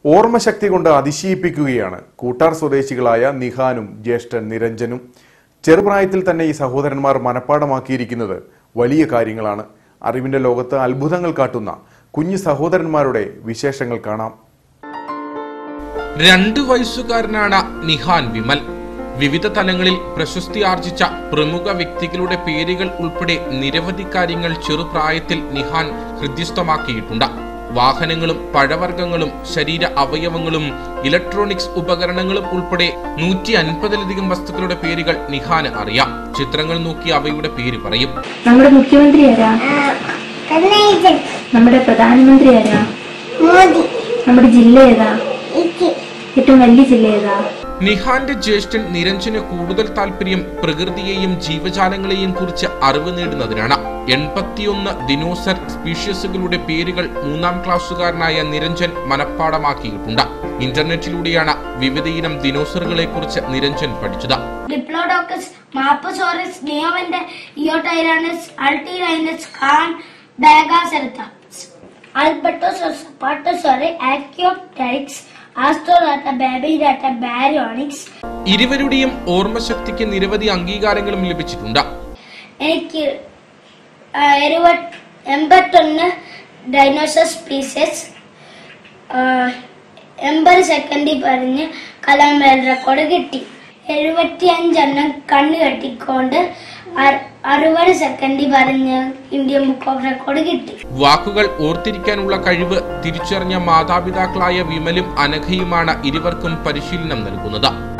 ഓർമ്മശക്തി കൊണ്ട് അതിശയിപ്പിക്കുകയാണ് കൂട്ടാർ സ്വദേശികളായ നിഹാനും ജ്യേഷ്ഠൻ നിരഞ്ജനും ചെറുപ്രായത്തിൽ തന്നെ ഈ സഹോദരന്മാർ മനഃപ്പാടമാക്കിയിരിക്കുന്നത് വലിയ കാര്യങ്ങളാണ് അറിവിന്റെ ലോകത്ത് അത്ഭുതങ്ങൾ കാട്ടുന്ന കുഞ്ഞു സഹോദരന്മാരുടെ വിശേഷങ്ങൾ കാണാം രണ്ട് വയസ്സുകാരനാണ് നിഹാൻ വിമൽ വിവിധ തലങ്ങളിൽ പ്രശസ്തി ആർജിച്ച പ്രമുഖ വ്യക്തികളുടെ പേരുകൾ ഉൾപ്പെടെ നിരവധി കാര്യങ്ങൾ ചെറുപ്രായത്തിൽ നിഹാൻ ഹൃദ്യസ്ഥമാക്കിയിട്ടുണ്ട് വാഹനങ്ങളും പഴവർഗ്ഗങ്ങളും ശരീര അവയവങ്ങളും ഇലക്ട്രോണിക്സ് ഉപകരണങ്ങളും ഉൾപ്പെടെ നൂറ്റി അൻപതിലധികം വസ്തുക്കളുടെ പേരുകൾ നിഹാന് അറിയാം ചിത്രങ്ങൾ നോക്കി അവയുടെ പേര് പറയും നമ്മുടെ മുഖ്യമന്ത്രി ആരാ കണ്ണേജൻ നമ്മുടെ പ്രധാനമന്ത്രി ആരാ മോദി നമ്മുടെ ജില്ല ഏതാ ഇക്ക് ഏറ്റവും വലിയ ജില്ല ഏതാ നിഹാന്റെ ജ്യേഷ്ഠൻ നിരഞ്ജന് കൂടുതൽ താല്പര്യം പ്രകൃതിയെയും ജീവജാലങ്ങളെയും കുറിച്ച് അറിവ് നേടുന്നതിനാണ് എൺപത്തിയൊന്ന് ദിനോസർ സ്പീഷ്യസുകളുടെ പേരുകൾ മൂന്നാം ക്ലാസ്സുകാരനായ നിരഞ്ജൻ മനഃപ്പാടമാക്കിയിട്ടുണ്ട് ഇന്റർനെറ്റിലൂടെയാണ് വിവിധയിനം ദിനോസറുകളെ കുറിച്ച് നിരഞ്ജൻ പഠിച്ചത് ഡിപ്ലോഡോക്കസ് മാപ്പസോറസ് നിയോവന്റെ ഇയോടൈറാനസ് അൾട്ടിറൈനസ് കാൻ ഡയഗാസെറത്താസ് ആൽബർട്ടോസോസ് പാട്ടോസോറെ ആക്യോപ്റ്റൈക്സ് ആസ്ട്രോഡാറ്റ ബാബിഡാറ്റ ബാരിയോണിക്സ് ഇരുവരുടെയും ഓർമ്മശക്തിക്ക് നിരവധി അംഗീകാരങ്ങളും ലഭിച്ചിട്ടുണ്ട് എനിക്ക് ആ, എഴുപത് എൺപത്തൊന്ന് ഡൈനോസർ സ്പീസസ് എൺപത് സെക്കൻഡിൽ പറഞ്ഞ് കലാം വേൾഡ് റെക്കോർഡ് കിട്ടി എഴുപത്തി അഞ്ചെണ്ണം കണ്ണ് കെട്ടിക്കൊണ്ട് അ- അറുപത് സെക്കൻഡിൽ പറഞ്ഞ് ഇന്ത്യൻ ബുക്ക് ഓഫ് റെക്കോർഡ് കിട്ടി വാക്കുകൾ ഓർത്തിരിക്കാനുള്ള കഴിവ് തിരിച്ചറിഞ്ഞ മാതാപിതാക്കളായ വിമലും അനഘയുമാണ് ഇരുവർക്കും പരിശീലനം നൽകുന്നത്